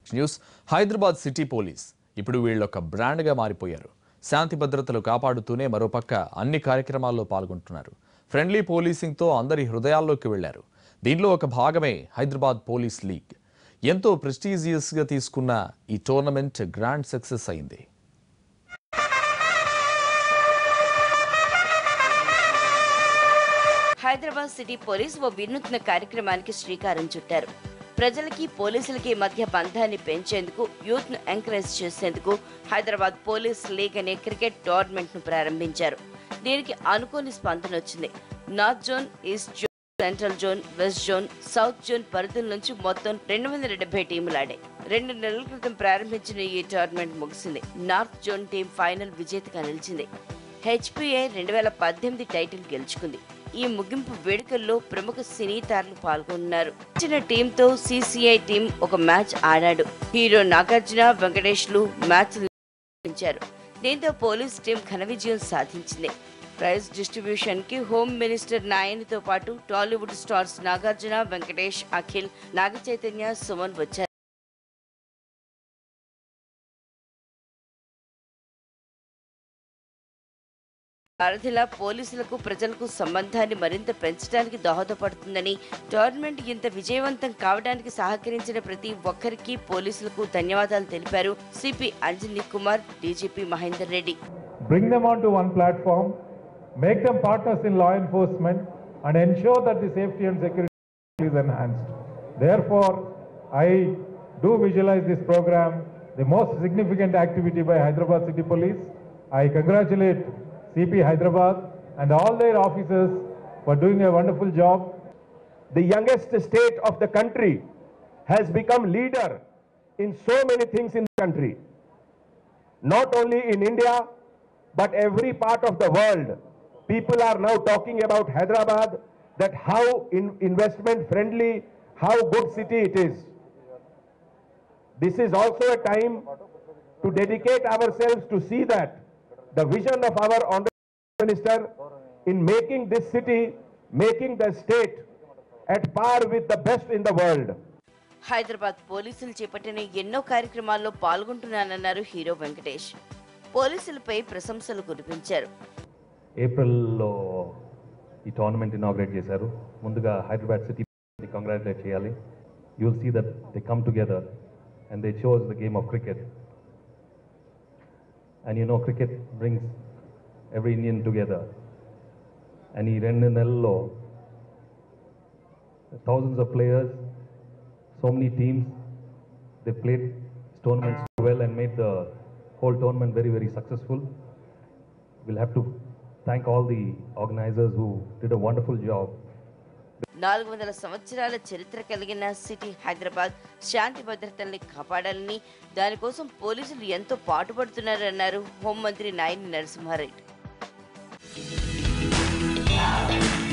Next news Hyderabad city police ఇప్పుడు వీళ్ళొక బ్రాండ్గా మారిపోయారు శాంతి భద్రతలు కాపాడుతూనే మరోపక్క అన్ని కార్యక్రమాల్లో పాల్గొంటున్నారు ఫ్రెండ్లీ పోలీసింగ్తో అందరి హృదయాల్లోకి వెళ్లారు దీనిలో ఒక భాగమే హైదరాబాద్ పోలీస్ లీగ్ ఎంతో ప్రెస్టీజియస్గా తీసుకున్న ఈ టోర్నమెంట్ గ్రాండ్ సక్సెస్ అయింది హైదరాబాద్ సిటీ పోలీస్ ఓ వినూత్న కార్యక్రమానికి శ్రీకారం చుట్టారు ప్రజలకి పోలీసులకి మధ్య బంధాన్ని పెంచేందుకు యూత్ ను ఎంకరేజ్ చేసేందుకు హైదరాబాద్ పోలీస్ లీగ్ అనే క్రికెట్ టోర్నమెంట్ ను ప్రారంభించారు దీనికి అనుకోని స్పందన వచ్చింది north zone east zone central zone west zone south zone పరిధుల నుంచి మొత్తం రెండు వందల డెబ్బై టీములు ఆడాయి రెండు నెలల క్రితం ప్రారంభించిన ఈ టోర్నమెంట్ ముగిసింది నార్త్ జోన్ టీం ఫైనల్ విజేతగా నిలిచింది హెచ్పిఐ రెండు వేల పద్దెనిమిది టైటిల్ గెలుచుకుంది ఈ ముగింపు వేడుకల్లో ప్రముఖ సినీ తారలు పాల్గొన్నారు ఇచ్చిన టీంతో సిసిఐ టీం ఒక మ్యాచ్ ఆడాడు హీరో నాగార్జున వెంకటేష్లు మ్యాచ్ నిర్వహించారు దీంతో పోలీస్ టీం ఘన విజయం సాధించింది ప్రైజ్ డిస్ట్రిబ్యూషన్ కి హోమ్ మినిస్టర్ నాయనితో పాటు టాలీవుడ్ స్టార్స్ నాగార్జున వెంకటేష్ అఖిల్ నాగ చైతన్య సుమన్ వచ్చారు సారథిలా పోలీసులకు ప్రజలకు సంబంధాన్ని మరింత పెంచడానికి దోహదపడుతుందని టోర్నమెంట్ ఇంత విజయవంతం కావడానికి సహకరించిన ప్రతి ఒక్కరికి పోలీసులకు ధన్యవాదాలు తెలిపారు CP Anjani Kumar DGP Mahender Reddy bring them onto one platform, make them partners in law enforcement, and ensure that the safety and security is enhanced. Therefore, I do visualize this program the most significant activity by Hyderabad City Police. I congratulate CP Hyderabad and all their officers for doing a wonderful job. the youngest state of the country has become leader in so many things in the country. Not only in India, but every part of the world. People are now talking about Hyderabad, that how in investment friendly, how good city it is. This is also a time to dedicate ourselves to see that the vision of our honorable minister in making this city, making the state at par with the best in the world. Hyderabad పోలీసులు చేపట్టిన ఎన్నో కార్యక్రమాల్లో పాల్గొంటున్నానన్నారు hero Venkatesh పోలీసులపై ప్రశంసలు కురిపించారు ఏప్రిల్లో ఈ tournament inaugurate చేశారు ముందుగా హైదరాబాద్ సిటీ కంగ్రాచులేట్ చేయాలి you will see that they come together and they shows the game of cricket and you know cricket brings every Indian together and ఈ రెండు నెలల్లో thousands of players, so many teams, they played tournaments well and made the whole tournament very, very successful. We'll have to thank all the organizers who did a wonderful job. నాలుగు వందల సంవత్సరాల చరిత్ర కలిగిన city Hyderabad శాంతి భద్రతల్ని కాపాడాలని దానికోసం పోలీసులు ఎంతో పాటుపడుతున్నారన్నారు హోంమంత్రి నాయని నరసింహారెడ్డి